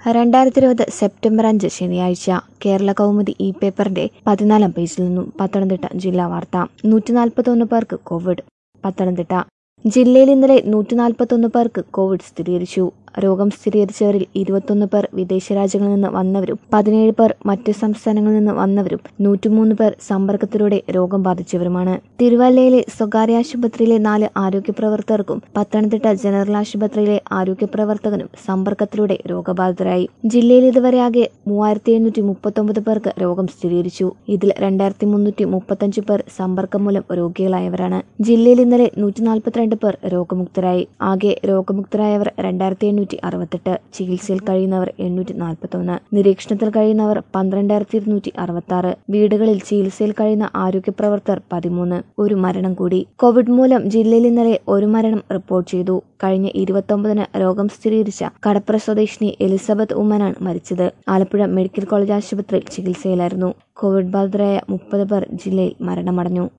രണ്ടായിരത്തി ഇരുപത് സെപ്റ്റംബർ അഞ്ച് ശനിയാഴ്ച കേരള കൗമുദി ഇ പേപ്പറിന്റെ പതിനാലാം പേജിൽ നിന്നും പത്തനംതിട്ട ജില്ലാ വാർത്ത നൂറ്റി നാൽപ്പത്തൊന്ന് പേർക്ക് കോവിഡ് പത്തനംതിട്ട ജില്ലയിൽ ഇന്നലെ നൂറ്റി നാൽപ്പത്തൊന്ന് പേർക്ക് കോവിഡ് സ്ഥിരീകരിച്ചു രോഗം സ്ഥിരീകരിച്ചവരിൽ ഇരുപത്തൊന്ന് പേർ വിദേശ രാജ്യങ്ങളിൽ നിന്ന് വന്നവരും പതിനേഴ് പേർ മറ്റ് സംസ്ഥാനങ്ങളിൽ നിന്ന് വന്നവരും നൂറ്റിമൂന്ന് പേർ സമ്പർക്കത്തിലൂടെ രോഗം ബാധിച്ചവരുമാണ് തിരുവല്ലയിലെ സ്വകാര്യ ആശുപത്രിയിലെ നാല് ആരോഗ്യ പ്രവർത്തകർക്കും പത്തനംതിട്ട ജനറൽ ആശുപത്രിയിലെ ആരോഗ്യ പ്രവർത്തകനും സമ്പർക്കത്തിലൂടെ രോഗബാധിതരായി ജില്ലയിൽ ഇതുവരെ ആകെ മൂവായിരത്തി എഴുന്നൂറ്റി മുപ്പത്തൊമ്പത് പേർക്ക് രോഗം സ്ഥിരീകരിച്ചു ഇതിൽ രണ്ടായിരത്തി മുന്നൂറ്റി മുപ്പത്തഞ്ച് പേർ സമ്പർക്കം മൂലം രോഗികളായവരാണ് ജില്ലയിൽ ഇന്നലെ നൂറ്റി നാൽപ്പത്തിരണ്ട് പേർ രോഗമുക്തരായി ആകെ രോഗമുക്തരായവർ രണ്ടായിരത്തി എണ്ണൂറ്റി അറുപത്തെട്ട് ചികിത്സയിൽ കഴിയുന്നവർ എണ്ണൂറ്റി നാൽപ്പത്തൊന്ന് നിരീക്ഷണത്തിൽ കഴിയുന്നവർ പന്ത്രണ്ടായിരത്തി ഇരുന്നൂറ്റി അറുപത്തി ആറ് വീടുകളിൽ ചികിത്സയിൽ കഴിയുന്ന ആരോഗ്യ പ്രവർത്തകർ പതിമൂന്ന് ഒരു മരണം കൂടി കോവിഡ് മൂലം ജില്ലയിൽ ഇന്നലെ ഒരു മരണം റിപ്പോർട്ട് ചെയ്തു കഴിഞ്ഞ ഇരുപത്തൊമ്പതിന് രോഗം സ്ഥിരീകരിച്ച കടപ്പുറ സ്വദേശിനി എലിസബത്ത് ഉമ്മനാണ് മരിച്ചത് ആലപ്പുഴ മെഡിക്കൽ കോളേജ് ആശുപത്രിയിൽ ചികിത്സയിലായിരുന്നു കോവിഡ് ബാധിതരായ മുപ്പത് പേർ ജില്ലയിൽ മരണമടഞ്ഞു